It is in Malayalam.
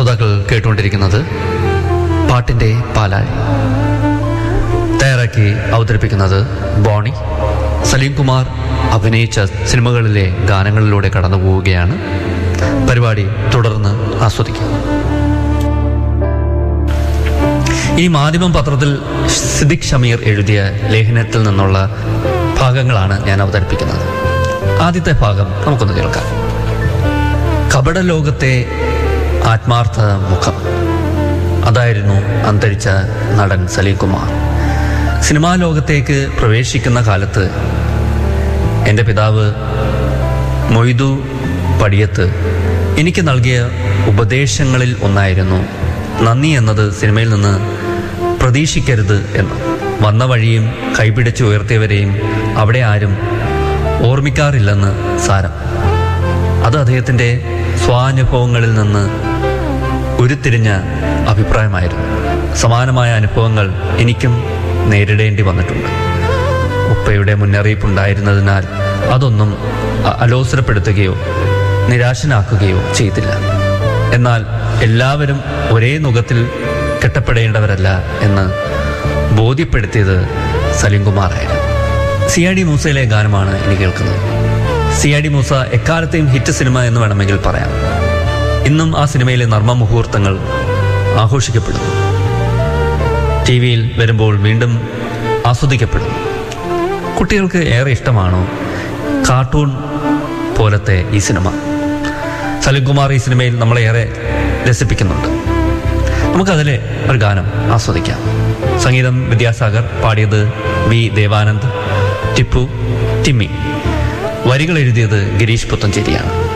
ശ്രോതാക്കൾ കേട്ടുകൊണ്ടിരിക്കുന്നത് പാട്ടിൻ്റെ പാലാഴി തയ്യാറാക്കി അവതരിപ്പിക്കുന്നത് ബോണി സലീം കുമാർ അഭിനയിച്ച സിനിമകളിലെ ഗാനങ്ങളിലൂടെ കടന്നു പോവുകയാണ് പരിപാടി തുടർന്ന് ആസ്വദിക്കും ഈ മാധ്യമം പത്രത്തിൽ സിദിഖ് ഷമീർ എഴുതിയ ലേഖനത്തിൽ നിന്നുള്ള ഭാഗങ്ങളാണ് ഞാൻ അവതരിപ്പിക്കുന്നത് ആദ്യത്തെ ഭാഗം നമുക്കൊന്ന് കേൾക്കാം കപട ലോകത്തെ ആത്മാർത്ഥ മുഖം അതായിരുന്നു അന്തരിച്ച നടൻ സലീം കുമാർ സിനിമാ ലോകത്തേക്ക് പ്രവേശിക്കുന്ന കാലത്ത് എൻ്റെ പിതാവ് മൊയ്തു പടിയത്ത് എനിക്ക് നൽകിയ ഉപദേശങ്ങളിൽ ഒന്നായിരുന്നു നന്ദി എന്നത് സിനിമയിൽ നിന്ന് പ്രതീക്ഷിക്കരുത് എന്ന് വന്ന വഴിയും കൈപിടിച്ച് ഉയർത്തിയവരെയും അവിടെ ആരും ഓർമ്മിക്കാറില്ലെന്ന് സാരം അത് അദ്ദേഹത്തിൻ്റെ സ്വാനുഭവങ്ങളിൽ നിന്ന് ഉരുത്തിരിഞ്ഞ അഭിപ്രായമായിരുന്നു സമാനമായ അനുഭവങ്ങൾ എനിക്കും നേരിടേണ്ടി വന്നിട്ടുണ്ട് ഉപ്പയുടെ മുന്നറിയിപ്പുണ്ടായിരുന്നതിനാൽ അതൊന്നും അ- അലോസരപ്പെടുത്തുകയോ നിരാശനാക്കുകയോ ചെയ്തില്ല എന്നാൽ എല്ലാവരും ഒരേ നുഖത്തിൽ കെട്ടപ്പെടേണ്ടവരല്ല എന്ന് ബോധ്യപ്പെടുത്തിയത് സലീം കുമാറായിരുന്നു സി ഐ ഡി മൂസയിലെ ഗാനമാണ് ഇനി കേൾക്കുന്നത് സി ഐ ഡി മൂസ എക്കാലത്തെയും ഹിറ്റ് സിനിമ എന്ന് വേണമെങ്കിൽ പറയാം ഇന്നും ആ സിനിമയിലെ നർമ്മ മുഹൂർത്തങ്ങൾ ആഘോഷിക്കപ്പെടുന്നു ടി വിയിൽ വരുമ്പോൾ വീണ്ടും ആസ്വദിക്കപ്പെടുന്നു കുട്ടികൾക്ക് ഏറെ ഇഷ്ടമാണോ കാർട്ടൂൺ പോലത്തെ ഈ സിനിമ സലിംകുമാർ ഈ സിനിമയിൽ നമ്മളെ ഏറെ രസിപ്പിക്കുന്നുണ്ട് നമുക്കതിലെ ഒരു ഗാനം ആസ്വദിക്കാം സംഗീതം വിദ്യാസാഗർ പാടിയത് വി ദേവാനന്ദ് ടിപ്പു ടിമ്മി വരികൾ എഴുതിയത് ഗിരീഷ് പുത്തഞ്ചേരിയാണ്